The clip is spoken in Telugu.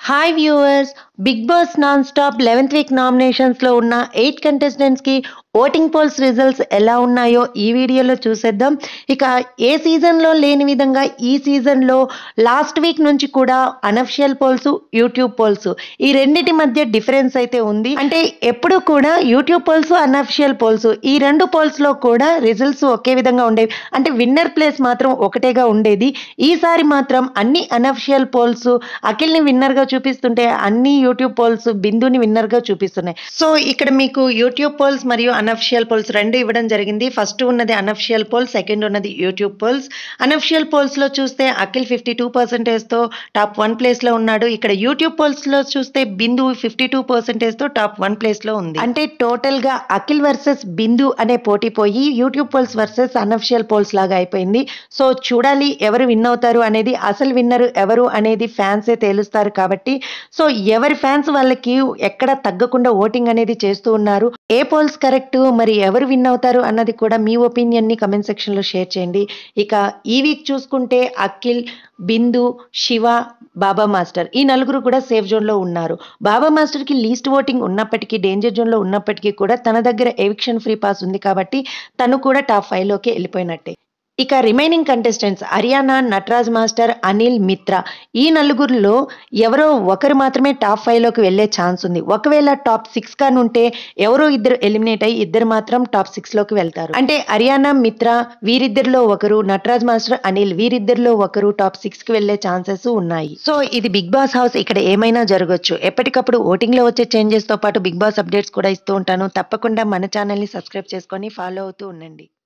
hi viewers big boss non stop eleventh week నామినేషన్స్లో ఉన్న ఎయిట్ కంటెస్టెంట్స్కి ఓటింగ్ పోల్స్ రిజల్ట్స్ ఎలా ఉన్నాయో ఈ వీడియోలో చూసేద్దాం ఇక ఏ సీజన్లో లేని విధంగా ఈ సీజన్లో లాస్ట్ వీక్ నుంచి కూడా అనఫిషియల్ పోల్స్ యూట్యూబ్ పోల్స్ ఈ రెండిటి మధ్య డిఫరెన్స్ అయితే ఉంది అంటే ఎప్పుడు కూడా యూట్యూబ్ పోల్స్ అనఫిషియల్ పోల్స్ ఈ రెండు పోల్స్లో కూడా రిజల్ట్స్ ఒకే విధంగా ఉండేవి అంటే విన్నర్ ప్లేస్ మాత్రం ఒకటేగా ఉండేది ఈసారి మాత్రం అన్ని అనఫిషియల్ పోల్స్ అఖిల్ని విన్నర్గా చూపిస్తుంటే అన్ని యూట్యూబ్ పోల్స్ బిందుని విన్నర్గా చూపిస్తున్నాయి సో ఇక్కడ మీకు యూట్యూబ్ పోల్స్ మరియు అనఫిషియల్ పోల్స్ రెండు ఇవ్వడం జరిగింది ఫస్ట్ ఉన్నది అనఫిషియల్ పోల్ సెకండ్ ఉన్నది యూట్యూబ్ పోల్స్ అనఫిషియల్ పోల్స్లో చూస్తే అఖిల్ ఫిఫ్టీ టూ పర్సెంటేజ్తో టాప్ వన్ ప్లేస్లో ఉన్నాడు ఇక్కడ యూట్యూబ్ పోల్స్లో చూస్తే బిందు ఫిఫ్టీ టూ పర్సెంటేజ్తో టాప్ వన్ ప్లేస్లో ఉంది అంటే టోటల్గా అఖిల్ వర్సెస్ బిందు అనే పోటీ పోయి YouTube polls versus unofficial polls లాగా అయిపోయింది సో చూడాలి ఎవరు విన్ అవుతారు అనేది అసలు విన్నర్ ఎవరు అనేది ఫ్యాన్సే తేలుస్తారు కాబట్టి సో ఎవరి ఫ్యాన్స్ వాళ్ళకి ఎక్కడ తగ్గకుండా ఓటింగ్ అనేది చేస్తూ ఉన్నారు ఏ పోల్స్ కరెక్ట్ మరి ఎవరు విన్ అవుతారు అన్నది కూడా మీ ఒపీనియన్ ని కమెంట్ సెక్షన్ లో షేర్ చేయండి ఇక ఈ వీక్ చూసుకుంటే అఖిల్ బిందు శివ బాబా మాస్టర్ ఈ నలుగురు కూడా సేఫ్ జోన్ లో ఉన్నారు బాబా మాస్టర్ కి లీస్ట్ ఓటింగ్ ఉన్నప్పటికీ డేంజర్ జోన్ లో ఉన్నప్పటికీ కూడా తన దగ్గర ఎవిక్షన్ ఫ్రీ పాస్ ఉంది కాబట్టి తను కూడా టాప్ ఫైవ్ లోకి వెళ్ళిపోయినట్టే ఇక remaining contestants Ariyana Nataraj master Anil Mitra ఈ నలుగురిలో ఎవరో ఒకరు మాత్రమే టాప్ ఫైవ్లోకి వెళ్ళే ఛాన్స్ ఉంది ఒకవేళ టాప్ సిక్స్ గా ఉంటే ఎవరో ఇద్దరు ఎలిమినేట్ అయ్యి ఇద్దరు మాత్రం టాప్ సిక్స్ లోకి వెళ్తారు అంటే హర్యానా మిత్ర వీరిద్దరిలో ఒకరు నటరాజ్ మాస్టర్ అనిల్ వీరిద్దరిలో ఒకరు టాప్ సిక్స్ కి వెళ్లే ఛాన్సెస్ ఉన్నాయి సో ఇది బిగ్ బాస్ హౌస్ ఇక్కడ ఏమైనా జరగచ్చు ఎప్పటికప్పుడు ఓటింగ్ లో వచ్చే చేంజెస్ తో పాటు బిగ్ బాస్ అప్డేట్స్ కూడా ఇస్తూ ఉంటాను తప్పకుండా మన ఛానల్ ని సబ్స్క్రైబ్ చేసుకొని ఫాలో అవుతూ ఉండండి